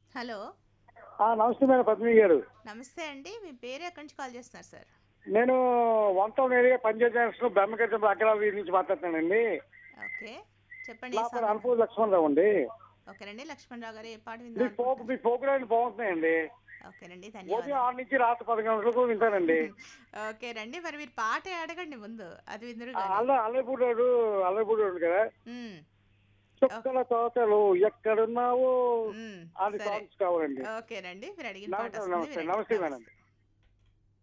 Hello ఆ, నమస్తే madam Padmini గారు నమస్తే అండి మీ పేరు ఎక్కడి నుంచి కాల్ చేస్తున్నారు సార్ నేను one town area panchayat junction Brahmakrishna అగ్రహాల వీధి నుంచి మాట్లాడుతానండి ఓకే చెప్పండి నా ఏ పేరు సాంగ్ అనుపూర్ లక్ష్మణరావు అండి ఓకేనండి లక్ష్మణరావు గారు ఏ పాట మీ విందాం ఫోక్ మీ ప్రోగ్రామ్ బాగుంటున్నాయండి ఓకేనండి ఉదయం ధన్యవాదాలు ఆరు నుంచి రాత్రి పది గంటలకు వింటానండి ఓకేనండి మరి మీరు పాట అడగండి ముందు అది విందురు ఆ, అల్ల అల్లపూడి రోడ్డు అల్లపూడి రోడ్డు కదా చుక్కల తోటలు ఎక్కడున్నావో అది సరే సాంగ్స్ కావాలండి ఓకేనండి మీరు అడిగిన పాట నమస్తే వస్తుంది నమస్తే వినండి. నమస్తే నమస్తే. మేడం